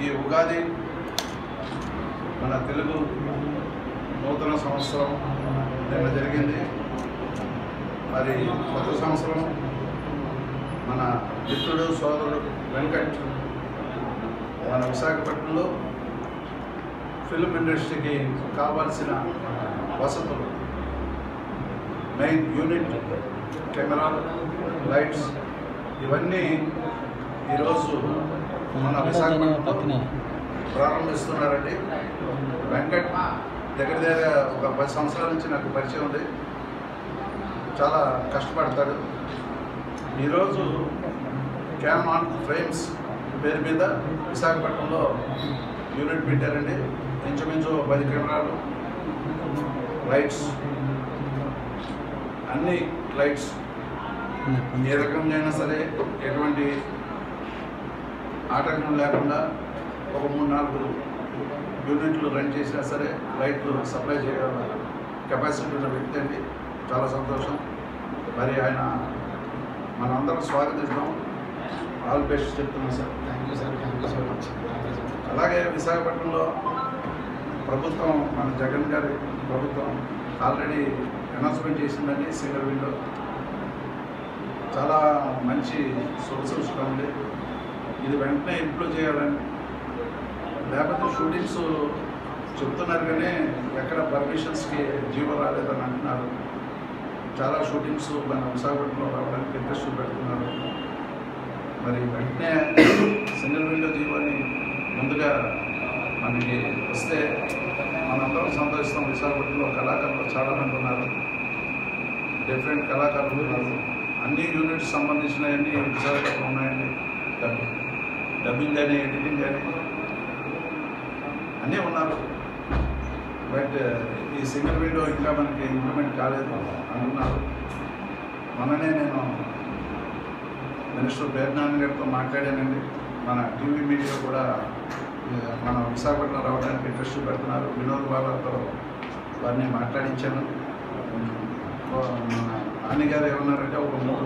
ఈ ఉగాది మన తెలుగు నూతన సంవత్సరం నిన్న జరిగింది మరి కొత్త సంవత్సరం మన మిత్రుడు సోదరుడు వెంకట్ మన విశాఖపట్నంలో ఫిల్మ్ ఇండస్ట్రీకి కావాల్సిన వసతులు మెయిన్ యూనిట్ కెమెరా లైట్స్ ఇవన్నీ ఈరోజు మన విశాఖపట్నంలో ప్రారంభిస్తున్నారండి వెంకట్ దగ్గర దగ్గర ఒక పది సంవత్సరాల నుంచి నాకు పరిచయం ఉంది చాలా కష్టపడతాడు ఈరోజు క్యామ్ ఆన్ ఫ్రేమ్స్ పేరు మీద విశాఖపట్నంలో యూనిట్ పెట్టారండి ఇంచుమించు పది కెమెరాలు లైట్స్ అన్ని లైట్స్ ఏ రకంగా అయినా సరే ఎటువంటి ఆటంకం లేకుండా ఒక మూడు నాలుగు యూనిట్లు రన్ చేసినా సరే లైట్లు సప్లై చేయగల కెపాసిటీ ఉన్న వ్యక్తి అండి చాలా సంతోషం మరి ఆయన మనందరం స్వాగతిస్తాం ఆల్ బెస్ట్ చెప్తున్నాం sir thank you sir thank you so much అలాగే విశాఖపట్నంలో ప్రభుత్వం మన జగన్ గారి ప్రభుత్వం ఆల్రెడీ అనౌన్స్మెంట్ చేసిందండి సింగల్ విండో చాలా మంచి శుభసూచన ఉంది ఇది వెంటనే ఇంప్రూవ్ చేయాలని లేకపోతే షూటింగ్స్ చెప్తున్నారు కానీ ఎక్కడ పర్మిషన్స్కి జీవో రాలేదని అంటున్నారు చాలా షూటింగ్స్ మన విశాఖపట్నంలో రావడానికి ఇంట్రెస్ట్ పెడుతున్నారు మరి వెంటనే సింగిల్ విండో జీవోని ముందుగా మనకి వస్తే మనందరం సంతోషిస్తాం విశాఖపట్నంలో కళాకారులు చాలామంది ఉన్నారు డిఫరెంట్ కళాకారులు ఉన్నారు అన్ని యూనిట్స్ సంబంధించినవన్నీ విశాఖపట్నంలో ఉన్నాయండి డబ్బింగ్ డబ్బింగ్ కానీ ఎడిటింగ్ కానీ అన్నీ ఉన్నారు బట్ ఈ సింగిల్ విండో ఇంకా మనకి ఇంప్లిమెంట్ కాలేదు అంటున్నారు మొన్ననే నేను మినిస్టర్ బేర్నాన్ గారితో మాట్లాడానండి మన టీవీ మీడియా కూడా ఆ, మన విశాఖపట్నం రావడానికి ఇంట్రెస్ట్ పెడుతున్నారు వినోద్ బాబాతో వారిని మాట్లాడించాను ఆ, మన నాని గారు ఏమన్నారంటే ఒక మూడు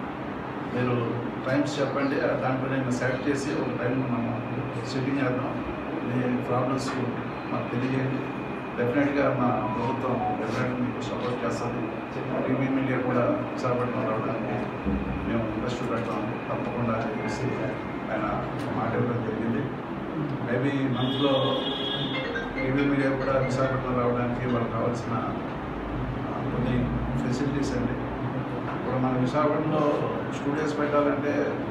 మీరు టైమ్స్ చెప్పండి ఆ దాంట్లో నేను సెలెక్ట్ చేసి ఒక టైం మనం సిట్టింగ్ చేద్దాం మీ ప్రాబ్లమ్స్ మాకు తెలియజేయండి డెఫినెట్గా మా ప్రభుత్వం డెఫినెట్గా మీకు సపోర్ట్ చేస్తుంది టీవీ మీడియా కూడా విశాఖపట్నం రావడానికి మేము ఇంట్రెస్ట్ పెడతాం తప్పకుండా అని చెప్పేసి ఆయన మాట ఇవ్వడం జరిగింది మేబీ మంత్లో టీవీ మీడియా కూడా విశాఖపట్నం రావడానికి వాళ్ళకి కావాల్సిన ఆ, కొన్ని ఫెసిలిటీస్ అండి ఇప్పుడు మన విశాఖపట్నంలో స్టూడియోస్ పెట్టాలంటే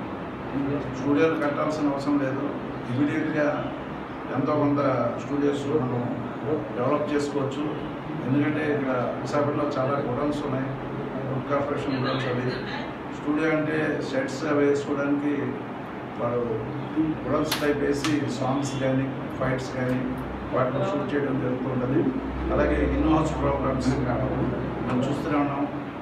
స్టూడియోలు కట్టాల్సిన అవసరం లేదు ఇమీడియట్గా ఎంతో కొంత స్టూడియోస్ మనం డెవలప్ చేసుకోవచ్చు ఎందుకంటే ఇక్కడ విశాఖపట్నంలో చాలా గోడౌన్స్ ఉన్నాయి ఫుడ్ కార్పొరేషన్ గోడౌన్స్ అవి స్టూడియో అంటే సెట్స్ అవి వేసుకోవడానికి వాడు గోడౌన్స్ టైప్ వేసి సాంగ్స్ కానీ ఫైట్స్ కానీ వాటిని షూట్ చేయడం జరుగుతుంటుంది అలాగే ఇన్ హౌస్ ప్రోగ్రామ్స్ మనం చూస్తూనే ఉన్నాం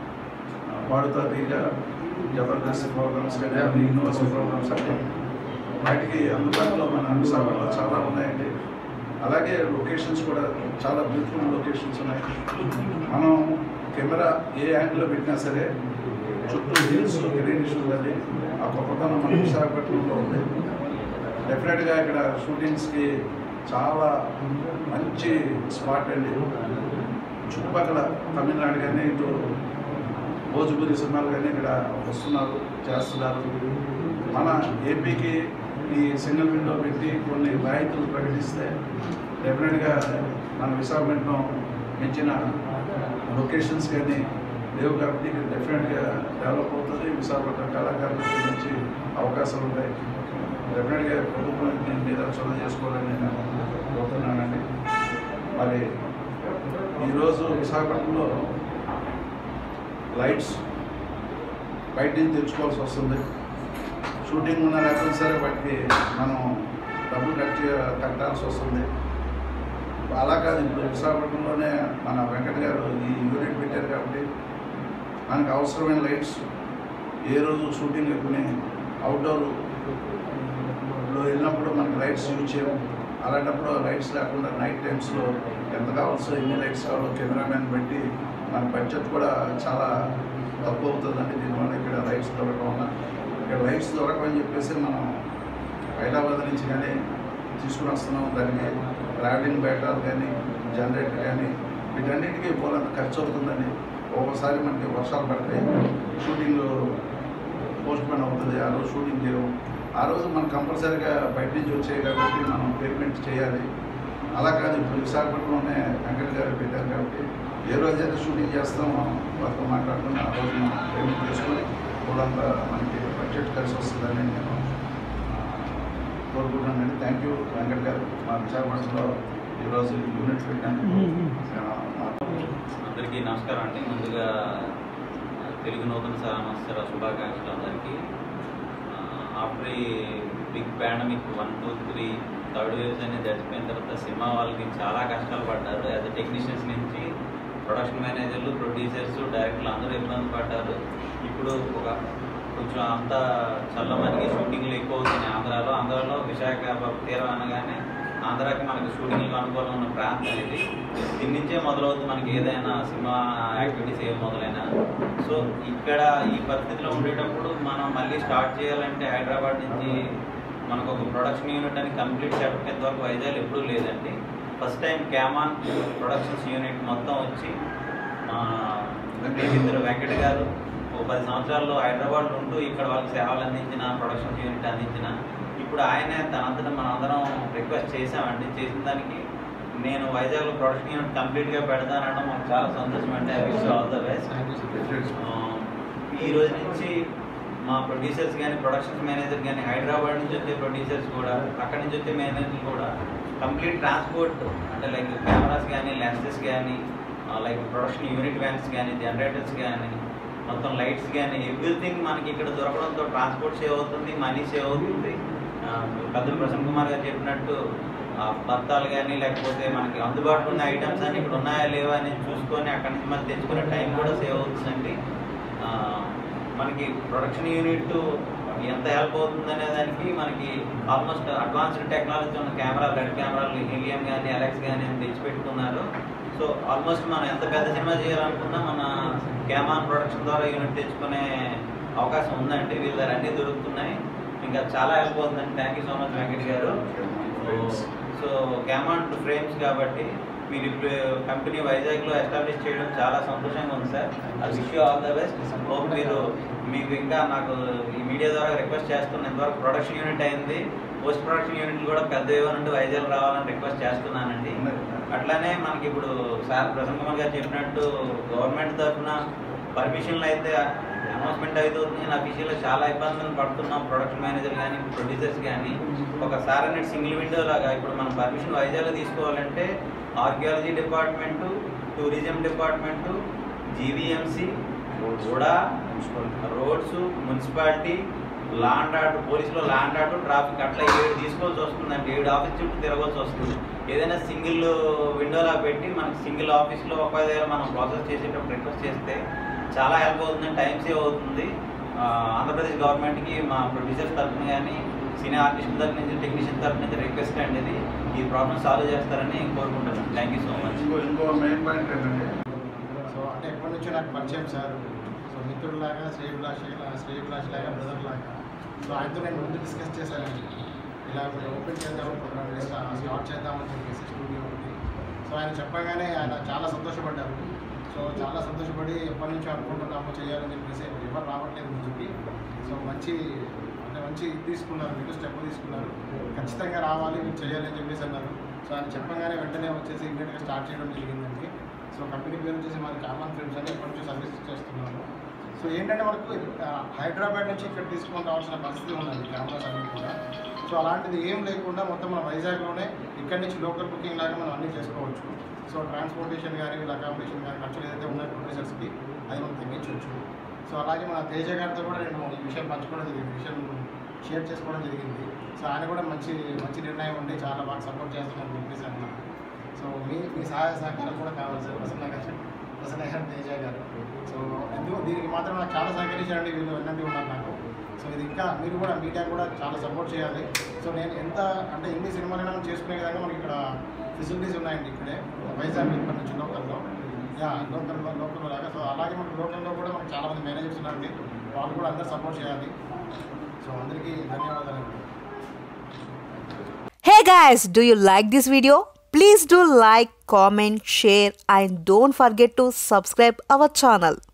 వాడుతా తీగ జబర్దస్త్ ప్రోగ్రామ్స్ కానీ అన్ని ఇన్ హౌస్ ప్రోగ్రామ్స్ అంటే వాటికి అందుబాటులో మన విశాఖలో చాలా ఉన్నాయండి అలాగే లొకేషన్స్ కూడా చాలా బ్యూటిఫుల్ లొకేషన్స్ ఉన్నాయి మనం కెమెరా ఏ యాంగిల్లో పెట్టినా సరే చుట్టూ హిల్స్ గ్రీనిష్ ఉందండి ఆ గొప్పతనం మన విశాఖపట్నంలో ఉంది డెఫినెట్గా ఇక్కడ షూటింగ్స్కి చాలా మంచి స్పాట్ అండి చుట్టుపక్కల తమిళనాడు కానీ ఇటు భోజ్పురి సినిమాలు కానీ ఇక్కడ వస్తున్నారు చేస్తున్నారు మన ఏపీకి ఈ సింగిల్ విండో పెట్టి కొన్ని రాయితీలు ప్రకటిస్తే డెఫినెట్గా మన విశాఖపట్నం మించిన లొకేషన్స్ కానీ లేవు కాబట్టి ఇక్కడ డెఫినెట్గా డెవలప్ అవుతుంది విశాఖపట్నం కళాకారులకు మంచి అవకాశాలు ఉంటాయి డెఫినెట్గా ప్రభుత్వం దీని మీద చొరవ చేసుకోవాలని నేను కోరుతున్నానండి మరి ఈరోజు విశాఖపట్నంలో లైట్స్ బయట నుంచి తెచ్చుకోవాల్సి వస్తుంది షూటింగ్ ఉన్న లేకపోతే సరే వాటికి మనం డబ్బులు కట్టి కట్టాల్సి వస్తుంది అలా కాదు ఇప్పుడు విశాఖపట్నంలోనే మన వెంకట గారు ఈ యూనిట్ పెట్టారు కాబట్టి మనకు అవసరమైన లైట్స్ ఏ రోజు షూటింగ్ ఎక్కువ అవుట్డోర్ లో వెళ్ళినప్పుడు మనకి లైట్స్ యూజ్ చేయము అలాంటప్పుడు లైట్స్ లేకుండా నైట్ టైమ్స్లో ఎంత కావాల్సో ఎన్ని లైట్స్ కావాలో కెమెరామెన్ పెట్టి మన బడ్జెట్ కూడా చాలా తక్కువ అవుతుందండి దీనివల్ల ఇక్కడ లైట్స్ దొరకడం వల్ల ఇక్కడ లైట్స్ దొరకమని చెప్పేసి మనం హైదరాబాద్ నుంచి కానీ తీసుకుని వస్తున్నాం దానికి ట్రావెలింగ్ బ్యాటర్లు కానీ జనరేటర్ కానీ వీటన్నిటికీ పోలంత ఖర్చు అవుతుందని ఒక్కోసారి మనకి వర్షాలు పడతాయి షూటింగ్ పోస్ట్ పోన్ అవుతుంది ఆ రోజు షూటింగ్ చేయడం ఆ రోజు మనం కంపల్సరీగా బయట నుంచి వచ్చాయి కాబట్టి మనం పేమెంట్ చేయాలి అలా కాదు ఇప్పుడు విశాఖపట్నంలోనే వెంకట గారు పెట్టారు కాబట్టి ఏ రోజైతే షూటింగ్ చేస్తామో వాళ్ళతో మాట్లాడుకుని ఆ రోజు మనం పేమెంట్ చేసుకొని వాళ్ళంతా మనకి బడ్జెట్ కలిసి వస్తుందని నేను ఆ, కోరుకుంటున్నానండి థ్యాంక్ యూ వెంకట గారు మా విశాఖపట్నంలో ఈరోజు యూనిట్ పెట్టాను అందరికీ నమస్కారం అండి ముందుగా తెలుగు నూతన సంవత్సర శుభాకాంక్షలు అందరికీ ఆఫ్టర్ ఈ big pandemic one two three third waves అనేది చచ్చిపోయిన తర్వాత సినిమా వాళ్ళకి చాలా కష్టాలు పడ్డారు యాజ్ అ టెక్నీషియన్స్ నుంచి ప్రొడక్షన్ మేనేజర్లు ప్రొడ్యూసర్స్ డైరెక్టర్లు అందరూ ఇబ్బంది పడ్డారు ఇప్పుడు ఒక కొంచెం అంతా చల్లమనికి షూటింగ్లు ఎక్కువ అవుతున్నాయి ఆంధ్రాలో ఆంధ్రాలో విశాఖ తీరం అనగానే ఆంధ్రాకి మనకి షూటింగ్లకు అనుకూలంగా ఉన్న ప్రాంతం ఇది దీని నుంచే మొదలవుతుంది మనకి ఏదైనా సినిమా యాక్టివిటీస్ ఏం మొదలైనా సో ఇక్కడ ఈ పరిస్థితిలో ఉండేటప్పుడు మనం మళ్ళీ స్టార్ట్ చేయాలంటే హైదరాబాద్ నుంచి మనకు ఒక ప్రొడక్షన్ యూనిట్ అని కంప్లీట్ సెటప్ ఇంతవరకు వైజాగ్ ఎప్పుడూ లేదండి ఫస్ట్ టైం క్యామాన్ ప్రొడక్షన్స్ యూనిట్ మొత్తం వచ్చి మా ఇద్దరు వెంకట గారు ఒక పది సంవత్సరాల్లో హైదరాబాద్లో ఉంటూ ఇక్కడ వాళ్ళకి సేవలు అందించిన ప్రొడక్షన్స్ యూనిట్ అందించిన ఇప్పుడు ఆయనే తనంతటా మనందరం రిక్వెస్ట్ చేసామండి చేసిన దానికి నేను వైజాగ్లో ప్రొడక్షన్ యూనిట్ కంప్లీట్గా పెడతానడం మాకు చాలా సంతోషం అంటే I wish all the best ఈ రోజు నుంచి మా ప్రొడ్యూసర్స్ కానీ ప్రొడక్షన్ మేనేజర్ కానీ హైదరాబాద్ నుంచి వచ్చే ప్రొడ్యూసర్స్ కూడా అక్కడి నుంచి వచ్చే మేనేజర్లు కూడా కంప్లీట్ ట్రాన్స్పోర్ట్ అంటే లైక్ కెమెరాస్ కానీ లెన్సెస్ కానీ లైక్ ప్రొడక్షన్ యూనిట్ వ్యాన్స్ కానీ జనరేటర్స్ కానీ మొత్తం లైట్స్ కానీ ఎవ్రీథింగ్ మనకి ఇక్కడ దొరకడంతో ట్రాన్స్పోర్ట్ సేవ్ అవుతుంది మనీ సేవ్ అవుతుంది ఆ, పెద్దలు ప్రసన్న కుమార్ గారు చెప్పినట్టు ఆ, బత్తాలు కానీ లేకపోతే మనకి అందుబాటులో ఉన్న ఐటమ్స్ అన్ని ఇక్కడ ఉన్నాయా లేవా అని చూసుకొని అక్కడి నుంచి మళ్ళీ తెచ్చుకునే టైం కూడా సేవ్ అవుతుందండి ఆ, మనకి ప్రొడక్షన్ యూనిట్ ఎంత హెల్ప్ అవుతుంది అనే దానికి మనకి ఆల్మోస్ట్ అడ్వాన్స్డ్ టెక్నాలజీ ఉన్న కెమెరాలు రెడ్ కెమెరాలు హీలియం కానీ ఎలక్స్ కానీ అని తెచ్చిపెట్టుకున్నారు సో ఆల్మోస్ట్ మనం ఎంత పెద్ద సినిమా చేయాలనుకున్నా మన కెమాన్ ప్రొడక్షన్ ద్వారా యూనిట్ తెచ్చుకునే అవకాశం ఉందండి వీళ్ళ దగ్గర అన్నీ దొరుకుతున్నాయి ఇంకా చాలా హెల్ప్ అవుతుందండి thank you so much Venkat గారు సో క్యామాన్ ఫ్రేమ్స్ కాబట్టి మీరు ఇప్పుడు కంపెనీ వైజాగ్లో ఎస్టాబ్లిష్ చేయడం చాలా సంతోషంగా ఉంది సార్ అది wish all the best hope మీరు మీకు ఇంకా నాకు ఈ మీడియా ద్వారా రిక్వెస్ట్ చేస్తున్నాను ఇంతవరకు ప్రొడక్షన్ యూనిట్ అయింది పోస్ట్ ప్రొడక్షన్ యూనిట్లు కూడా పెద్ద నుండి వైజాగ్ రావాలని రిక్వెస్ట్ చేస్తున్నానండి అట్లానే మనకి ఇప్పుడు సార్ ప్రసన్న కుమార్ గారు చెప్పినట్టు గవర్నమెంట్ తరఫున పర్మిషన్లు అయితే అనౌన్స్మెంట్ అవుతుంది నేను అఫీషియల్గా చాలా ఇబ్బందులు పడుతున్నాం ప్రొడక్షన్ మేనేజర్ కానీ ప్రొడ్యూసర్స్ కానీ ఒకసారి అనేది సింగిల్ విండో లాగా ఇప్పుడు మనం పర్మిషన్ వైజాగ్లో తీసుకోవాలంటే archaeology department tourism department GVMC కూడా రోడ్స్ మున్సిపాలిటీ లాండ్ ఆర్డర్ పోలీసులో లాండ్ ఆర్డర్ ట్రాఫిక్ అట్లా ఏడు తీసుకోవాల్సి వస్తుందండి ఏడు ఆఫీస్ చుట్టూ తిరగాల్సి వస్తుంది ఏదైనా సింగిల్ విండోలా పెట్టి మనకి సింగిల్ ఆఫీస్లో ఒక దగ్గర మనం ప్రాసెస్ చేసేటప్పుడు రిక్వెస్ట్ చేస్తే చాలా హెల్ప్ అవుతుంది టైం సేవ్ అవుతుంది ఆ, ఆంధ్రప్రదేశ్ గవర్నమెంట్కి మా ప్రొడ్యూసర్స్ తరఫున కానీ సినీ ఆర్టిస్ట్ తరఫు నుంచి టెక్నీషియన్ తరఫు నుంచి రిక్వెస్ట్ అండి ఇది ఈ ప్రాబ్లమ్ సాల్వ్ చేస్తారని కోరుకుంటున్నాను థ్యాంక్ యూ సో మచ్ ఇంకో ఇంకో మెయిన్ పాయింట్ ఏంటంటే సో అంటే ఎప్పటి నుంచో నాకు పరిచయం సార్ సో మిత్రుడిలాగా శ్రేయభిలాషి శ్రేయభిలాషి లాగా బ్రదర్ లాగా సో ఆయనతో నేను ముందు డిస్కస్ చేశానండి ఇలా ఇప్పుడు ఓపెన్ చేద్దాం ప్రోగ్రామ్ చేస్తా స్టార్ట్ చేద్దామని చెప్పేసి స్టూడియో ఒకటి సో ఆయన చెప్పగానే ఆయన చాలా సంతోషపడ్డారు సో చాలా సంతోషపడి ఎప్పటి నుంచో అనుకుంటున్నాము చేయాలని చెప్పేసి ఎవరు రావట్లేదు అని చెప్పి సో మంచి అంటే మంచి ఇది తీసుకున్నారు మీరు స్టెప్ తీసుకున్నారు ఖచ్చితంగా రావాలి మీరు చేయాలి అని చెప్పేసి అన్నారు సో ఆయన చెప్పగానే వెంటనే వచ్చేసి ఇమీడియట్గా స్టార్ట్ చేయడం జరిగిందండి సో కంపెనీ పేరు వచ్చేసి మనకి కామన్ ఫిల్మ్స్ అని ఎప్పటి నుంచో సర్వీస్ చేస్తున్నాము సో ఏంటంటే మనకు ఆ, హైదరాబాద్ నుంచి ఇక్కడ తీసుకొని రావాల్సిన పరిస్థితి ఉన్నది కెమెరాస్ అన్నీ కూడా సో అలాంటిది ఏం లేకుండా మొత్తం మన వైజాగ్లోనే ఇక్కడి నుంచి లోకల్ బుకింగ్ లాగా మనం అన్నీ చేసుకోవచ్చు సో ట్రాన్స్పోర్టేషన్ కానీ వీళ్ళ అకామిడేషన్ కానీ ఖర్చులు ఏదైతే ఉన్నాయో ప్రొడ్యూసర్స్కి అది మనం తగ్గించవచ్చు సో అలాగే మన తేజ గారితో కూడా నేను ఈ విషయం పంచుకోవడం జరిగింది ఈ విషయం షేర్ చేసుకోవడం జరిగింది సో ఆయన కూడా మంచి మంచి నిర్ణయం ఉండి చాలా బాగా సపోర్ట్ చేస్తున్నారని చెప్పేసి అన్నారు సో మీ మీ సహాయ సహకారం కూడా కావాలి సార్ ప్రసన్న గారు ప్రసన్న గారు తేజ గారు సో ఎందుకు దీనికి మాత్రం నాకు చాలా సహకరించారండి వీళ్ళు వెన్నంటి ఉన్నారు నాకు సో ఇది ఇంకా మీరు కూడా మీడియా కూడా చాలా సపోర్ట్ చేయాలి సో నేను ఎంత అంటే ఎన్ని సినిమాలైనా మనం చేసుకునే విధంగా మనకి ఇక్కడ ఫెసిలిటీస్ ఉన్నాయండి ఇక్కడే వైజాగ్ ఇప్పటి నుంచి లోకల్లో యా లోకల్లో లోకల్లో లాగా సో అలాగే మనకి లోకల్లో కూడా మనకి చాలా మంది మేనేజర్స్ ఉన్నారండి వాళ్ళు కూడా అందరూ సపోర్ట్ చేయాలి సో అందరికీ ధన్యవాదాలు హే guys, do you like this video? Please do like, comment, share and don't forget to subscribe our channel.